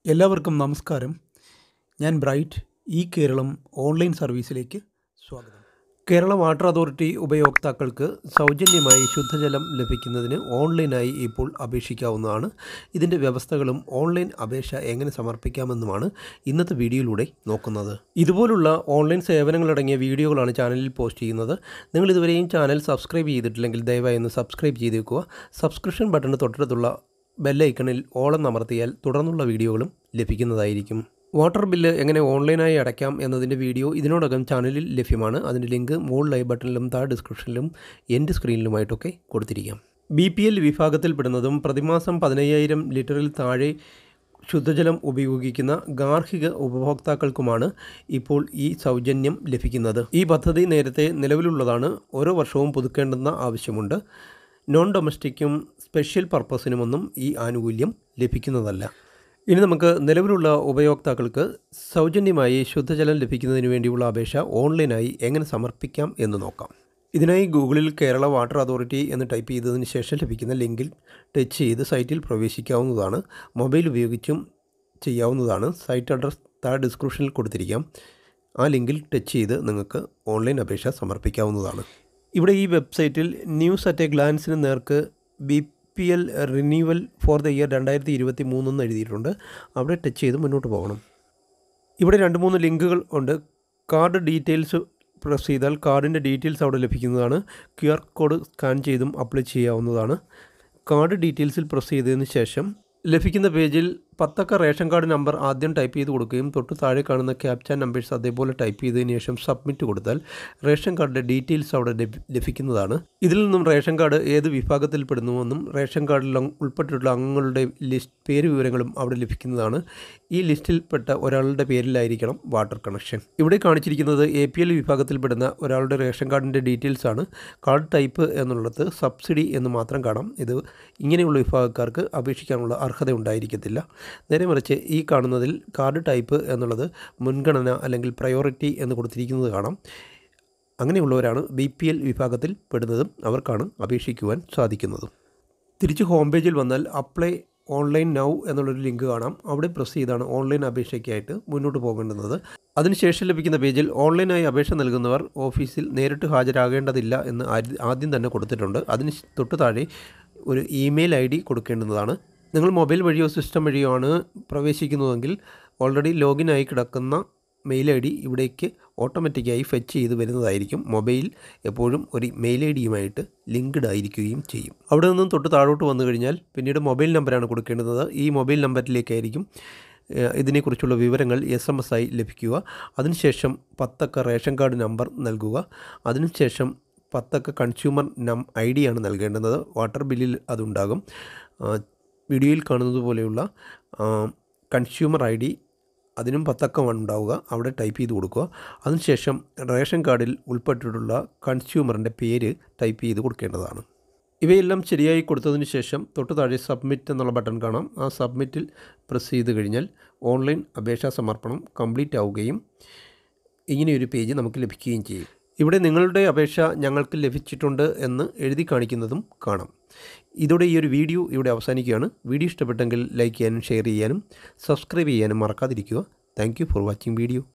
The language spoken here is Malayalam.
എല്ലാവർക്കും നമസ്കാരം ഞാൻ ബ്രൈറ്റ് ഈ കേരളം ഓൺലൈൻ സർവീസിലേക്ക് സ്വാഗതം കേരള വാട്ടർ അതോറിറ്റി ഉപയോക്താക്കൾക്ക് സൗജന്യമായി ശുദ്ധജലം ലഭിക്കുന്നതിന് ഓൺലൈനായി ഇപ്പോൾ അപേക്ഷിക്കാവുന്നതാണ് ഇതിൻ്റെ വ്യവസ്ഥകളും ഓൺലൈൻ അപേക്ഷ എങ്ങനെ സമർപ്പിക്കാമെന്നുമാണ് ഇന്നത്തെ വീഡിയോയിലൂടെ നോക്കുന്നത് ഇതുപോലുള്ള ഓൺലൈൻ സേവനങ്ങളടങ്ങിയ വീഡിയോകളാണ് ചാനലിൽ പോസ്റ്റ് ചെയ്യുന്നത് നിങ്ങൾ ഇതുവരെയും ചാനൽ സബ്സ്ക്രൈബ് ചെയ്തിട്ടില്ലെങ്കിൽ ദയവായി ഒന്ന് സബ്സ്ക്രൈബ് ചെയ്ത് വെക്കുക സബ്സ്ക്രിപ്ഷൻ ബട്ടണ് തൊട്ടടുത്തുള്ള ബെല്ലൈക്കണിൽ ഓളം അമർത്തിയാൽ തുടർന്നുള്ള വീഡിയോകളും ലഭിക്കുന്നതായിരിക്കും വാട്ടർ ബില്ല് എങ്ങനെ ഓൺലൈനായി അടയ്ക്കാം എന്നതിൻ്റെ വീഡിയോ ഇതിനോടകം ചാനലിൽ ലഭ്യമാണ് അതിൻ്റെ ലിങ്ക് മുകളിലായി ബട്ടണിലും താഴെ ഡിസ്ക്രിപ്ഷനിലും എൻ്റെ സ്ക്രീനിലുമായിട്ടൊക്കെ കൊടുത്തിരിക്കാം ബി പി എൽ വിഭാഗത്തിൽപ്പെടുന്നതും പ്രതിമാസം പതിനയ്യായിരം ലിറ്ററിൽ താഴെ ശുദ്ധജലം ഉപയോഗിക്കുന്ന ഗാർഹിക ഉപഭോക്താക്കൾക്കുമാണ് ഇപ്പോൾ ഈ സൗജന്യം ലഭിക്കുന്നത് ഈ പദ്ധതി നേരത്തെ നിലവിലുള്ളതാണ് ഓരോ വർഷവും പുതുക്കേണ്ടുന്ന ആവശ്യമുണ്ട് നോൺ ഡൊമസ്റ്റിക്കും സ്പെഷ്യൽ പർപ്പസിനുമൊന്നും ഈ ആനുകൂല്യം ലഭിക്കുന്നതല്ല ഇനി നമുക്ക് നിലവിലുള്ള ഉപയോക്താക്കൾക്ക് സൗജന്യമായി ശുദ്ധജലം ലഭിക്കുന്നതിന് വേണ്ടിയുള്ള അപേക്ഷ ഓൺലൈനായി എങ്ങനെ സമർപ്പിക്കാം എന്ന് നോക്കാം ഇതിനായി ഗൂഗിളിൽ കേരള വാട്ടർ അതോറിറ്റി എന്ന് ടൈപ്പ് ചെയ്തതിന് ശേഷം ലഭിക്കുന്ന ലിങ്കിൽ ടച്ച് ചെയ്ത് സൈറ്റിൽ പ്രവേശിക്കാവുന്നതാണ് മൊബൈൽ ഉപയോഗിച്ചും ചെയ്യാവുന്നതാണ് സൈറ്റ് അഡ്രസ് താഴെ ഡിസ്ക്രിപ്ഷനിൽ കൊടുത്തിരിക്കാം ആ ലിങ്കിൽ ടച്ച് ചെയ്ത് നിങ്ങൾക്ക് ഓൺലൈൻ അപേക്ഷ സമർപ്പിക്കാവുന്നതാണ് ഇവിടെ ഈ വെബ്സൈറ്റിൽ ന്യൂസ് അറ്റ് എ ഗ്ലാൻസിന് നേർക്ക് B P L renewal for the year രണ്ടായിരത്തി ഇരുപത്തി മൂന്നെന്ന് എഴുതിയിട്ടുണ്ട് അവിടെ ടച്ച് ചെയ്ത് മുന്നോട്ട് പോകണം ഇവിടെ രണ്ട് മൂന്ന് ലിങ്കുകൾ ഉണ്ട് കാർഡ് ഡീറ്റെയിൽസ് പ്രസ് ചെയ്താൽ കാർഡിൻ്റെ ഡീറ്റെയിൽസ് അവിടെ ലഭിക്കുന്നതാണ് ക്യു ആർ കോഡ് സ്കാൻ ചെയ്തും അപ്ലൈ ചെയ്യാവുന്നതാണ് കാർഡ് ഡീറ്റെയിൽസിൽ പ്രസ് ചെയ്തതിന് ശേഷം ലഭിക്കുന്ന പേജിൽ പത്തക്ക റേഷൻ കാർഡ് നമ്പർ ആദ്യം ടൈപ്പ് ചെയ്ത് കൊടുക്കുകയും തൊട്ട് താഴെ കാണുന്ന ക്യാപ്ച നമ്പേഴ്സ് അതേപോലെ ടൈപ്പ് ചെയ്തതിന് ശേഷം സബ്മിറ്റ് കൊടുത്താൽ റേഷൻ കാർഡിൻ്റെ ഡീറ്റെയിൽസ് അവിടെ ലഭി- ലഭിക്കുന്നതാണ് ഇതിൽ നിന്നും റേഷൻ കാർഡ് ഏത് വിഭാഗത്തിൽപ്പെടുന്നുവെന്നും റേഷൻ കാർഡിൽ അങ് ഉൾപ്പെട്ടിട്ടുള്ള അംഗങ്ങളുടെ ലിസ്റ്റ് പേര് വിവരങ്ങളും അവിടെ ലഭിക്കുന്നതാണ് ഈ ലിസ്റ്റിൽപ്പെട്ട ഒരാളുടെ പേരിലായിരിക്കണം വാട്ടർ കണക്ഷൻ ഇവിടെ കാണിച്ചിരിക്കുന്നത് എ പി എൽ വിഭാഗത്തിൽപ്പെടുന്ന ഒരാളുടെ റേഷൻ കാർഡിൻ്റെ ഡീറ്റെയിൽസ് ആണ് കാർഡ് ടൈപ്പ് എന്നുള്ളത് സബ്സിഡി എന്ന് മാത്രം കാണാം ഇത് ഇങ്ങനെയുള്ള വിഭാഗക്കാർക്ക് അപേക്ഷിക്കാനുള്ള അർഹത ഉണ്ടായിരിക്കത്തില്ല നേരെ മറിച്ച് ഈ കാണുന്നതിൽ കാർഡ് ടൈപ്പ് എന്നുള്ളത് മുൻഗണന അല്ലെങ്കിൽ പ്രയോറിറ്റി എന്ന് കൊടുത്തിരിക്കുന്നത് കാണാം അങ്ങനെയുള്ളവരാണ് ബി പി എൽ വിഭാഗത്തിൽ പെടുന്നതും അവർക്കാണ് അപേക്ഷിക്കുവാൻ സാധിക്കുന്നതും തിരിച്ച് ഹോം പേജിൽ വന്നാൽ അപ്ലൈ ഓൺലൈൻ നൗ എന്നുള്ളൊരു ലിങ്ക് കാണാം അവിടെ പ്രസ് ചെയ്താണ് ഓൺലൈൻ അപേക്ഷയ്ക്കായിട്ട് മുന്നോട്ട് പോകേണ്ടുന്നത് അതിനുശേഷം ലഭിക്കുന്ന പേജിൽ ഓൺലൈനായി അപേക്ഷ നൽകുന്നവർ ഓഫീസിൽ നേരിട്ട് ഹാജരാകേണ്ടതില്ല എന്ന് ആദ്യ- ആദ്യം തന്നെ കൊടുത്തിട്ടുണ്ട് അതിന് ശ്- തൊട്ട് താഴെ ഒരു ഇമെയിൽ ഐ ഡി കൊടുക്കേണ്ടുന്നതാണ് നിങ്ങൾ മൊബൈൽ വഴിയോ സിസ്റ്റം വഴിയോ ആണ് പ്രവേശിക്കുന്നതെങ്കിൽ ഓൾറെഡി ലോഗിൻ ആയി കിടക്കുന്ന മെയിൽ ഐ ഡി ഇവിടേക്ക് ഓട്ടോമാറ്റിക്കായി ഫെച്ച് ചെയ്ത് വരുന്നതായിരിക്കും മൊബൈൽ എപ്പോഴും ഒരു മെയിൽ ഐ ഡിയുമായിട്ട് ലിങ്ക്ഡ് ആയിരിക്കുകയും ചെയ്യും അവിടെ നിന്നും തൊട്ട് താഴോട്ട് വന്നു കഴിഞ്ഞാൽ പിന്നീട് മൊബൈൽ നമ്പറാണ് കൊടുക്കേണ്ടത് ഈ മൊബൈൽ നമ്പറിലേക്കായിരിക്കും ഏഹ്, ഇതിനെക്കുറിച്ചുള്ള വിവരങ്ങൾ എസ് എം എസ് ആയി ലഭിക്കുക അതിനുശേഷം പത്തക്ക റേഷൻ കാർഡ് നമ്പർ നൽകുക അതിനുശേഷം പത്തക്ക കൺസ്യൂമർ നം ഐ ഡിയാണ് നൽകേണ്ടുന്നത് വാട്ടർ ബില്ലിൽ അതുണ്ടാകും ആ, വീഡിയോയിൽ കാണുന്നത് പോലെയുള്ള കൺസ്യൂമർ ഐ ഡി അതിനും പത്തക്കമാണ് ഉണ്ടാവുക അവിടെ ടൈപ്പ് ചെയ്ത് കൊടുക്കുക അതിനുശേഷം റേഷൻ കാർഡിൽ ഉൾപ്പെട്ടിട്ടുള്ള കൺസ്യൂമറിൻ്റെ പേര് ടൈപ്പ് ചെയ്ത് കൊടുക്കേണ്ടതാണ് ഇവയെല്ലാം ശരിയായി കൊടുത്തതിന് ശേഷം തൊട്ട് താഴെ സബ്മിറ്റ് എന്നുള്ള ബട്ടൺ കാണാം ആ സബ്മിറ്റിൽ പ്രസ് ചെയ്ത് കഴിഞ്ഞാൽ ഓൺലൈൻ അപേക്ഷാ സമർപ്പണം കംപ്ലീറ്റ് ആവുകയും ഇങ്ങനെയൊരു പേജ് നമുക്ക് ലഭിക്കുകയും ചെയ്യും ഇവിടെ നിങ്ങളുടെ അപേക്ഷ ഞങ്ങൾക്ക് ലഭിച്ചിട്ടുണ്ട് എന്ന് എഴുതി കാണിക്കുന്നതും കാണാം ഇതോടെ ഈ ഒരു വീഡിയോ ഇവിടെ അവസാനിക്കുകയാണ് വീഡിയോ ഇഷ്ടപ്പെട്ടെങ്കിൽ ലൈക്ക് ചെയ്യാനും ഷെയർ ചെയ്യാനും സബ്സ്ക്രൈബ് ചെയ്യാനും മറക്കാതിരിക്കുക താങ്ക് ഫോർ വാച്ചിങ് വീഡിയോ